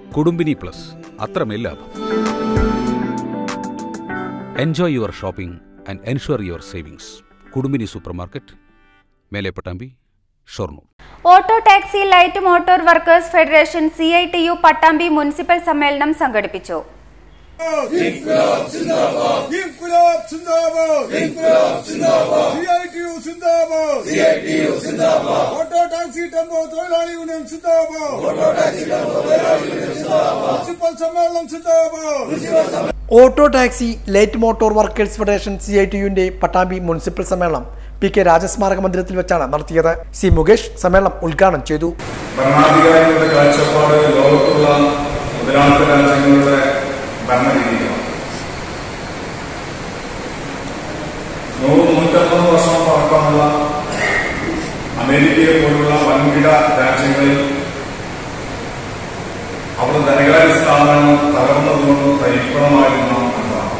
കുടുംബിനി plus അത്രമേൽ ലാഭം enjoy your shopping and ensure your savings Kudumbini supermarket മേലെ Pattambi Shoranur auto taxi light motor workers federation C I T U Pattambi municipal സമ്മേളനം സംഘടിപ്പിച്ചു ഇൻകുലാബ് സിന്ദാബാദ് ഇൻകുലാബ് സിന്ദാബാദ് സിഐടിയു സിന്ദാബാദ് സിഐടിയു സിന്ദാബാദ് ഓട്ടോ ടാക്സി ടെമ്പോ തൊഴിലാളി യൂണിയൻ സിന്ദാബാദ് ഓട്ടോ ടാക്സി ടെമ്പോ തൊഴിലാളി യൂണിയൻ സിന്ദാബാദ് മുനിസിപ്പൽ സമ്മേളനം സിന്ദാബാദ് auto taxi light motor workers federation C I T യുവിന്റെ പട്ടാമ്പി മുനിസിപ്പൽ സമ്മേളനം പി കെ രാജസ്മാരക മന്ദിരത്തിൽ വെച്ചാണ് നടത്തിയത് സി മുകേഷ് സമ്മേളനം ഉദ്ഘാടനം ചെയ്തു ഭരണാധികാരികളുടെ കാഴ്ചപ്പാട് ലോകത്തുള്ള മുതലാളിത്ത രാജ്യങ്ങളുടെ ഭരണരീതിയാണ് നൂറ് നൂറ്റമ്പത് വർഷം പഴക്കമുള്ള അമേരിക്കയെ പോലുള്ള വൻകിട രാജ്യങ്ങളിൽ അവിടെ ധനകാര്യ സ്ഥാപനങ്ങൾ തകർന്നതുകൊണ്ട് തരിപ്പണമായിരുന്ന എന്നാണ്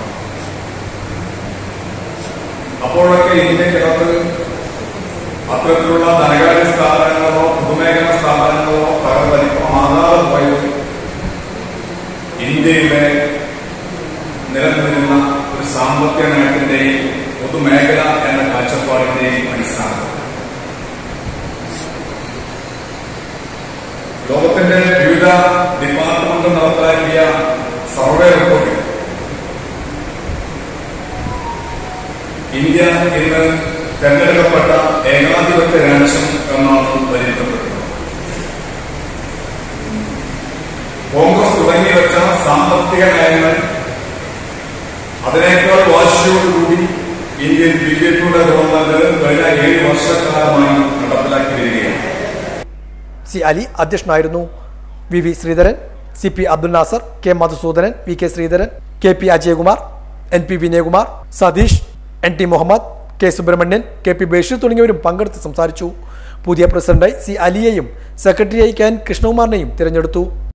അപ്പോഴൊക്കെ ഇന്ത്യക്കകത്ത് അത്തരത്തിലുള്ള ധനകാര്യ സ്ഥാപനങ്ങളോ പൊതുമേഖലാ സ്ഥാപനങ്ങളോ തകർത്തരിപ്പമാകാതെ പോയത് ഇന്ത്യയിലെ നിലനിന്നിരുന്ന ഒരു സാമ്പത്തിക നയത്തിന്റെയും പൊതുമേഖല എന്ന കാഴ്ചപ്പാടിന്റെയും അടിസ്ഥാനം ലോകത്തിന്റെ വിവിധ ഡിപ്പാർട്ട്മെന്റ് നടപ്പിലാക്കിയ സർവേ റിപ്പോർട്ടിൽ ഇന്ത്യ ഇന്ന് തെരഞ്ഞെടുക്കപ്പെട്ട ഏകാധിപത്യ രാജ്യം എന്നാണ് വിലയിരുത്തപ്പെട്ടത് കോൺഗ്രസ് തുടങ്ങി വെച്ച സാമ്പത്തിക നയങ്ങൾ അതിനേക്കാൾ വാശിയോടുകൂടി ഇന്ത്യൻ ബി ജെ പിയുടെ ഗവൺമെന്റ് കഴിഞ്ഞ ഏഴ് വർഷക്കാലമായി നടപ്പിലാക്കി വരികയാണ് സി അലി അധ്യക്ഷനായിരുന്നു V V Sreedharan C P Abdul Nasar K Madhusoodanan V K Sreedharan K P Ajayakumar N P Vinayakumar Satheesh N T Muhammad K Subrahmanian K P Basheer തുടങ്ങിയവരും പങ്കെടുത്ത് സംസാരിച്ചു പുതിയ പ്രസിഡന്റായി സി അലിയെയും സെക്രട്ടറിയായി കെ എൻ കൃഷ്ണകുമാറിനെയും തിരഞ്ഞെടുത്തു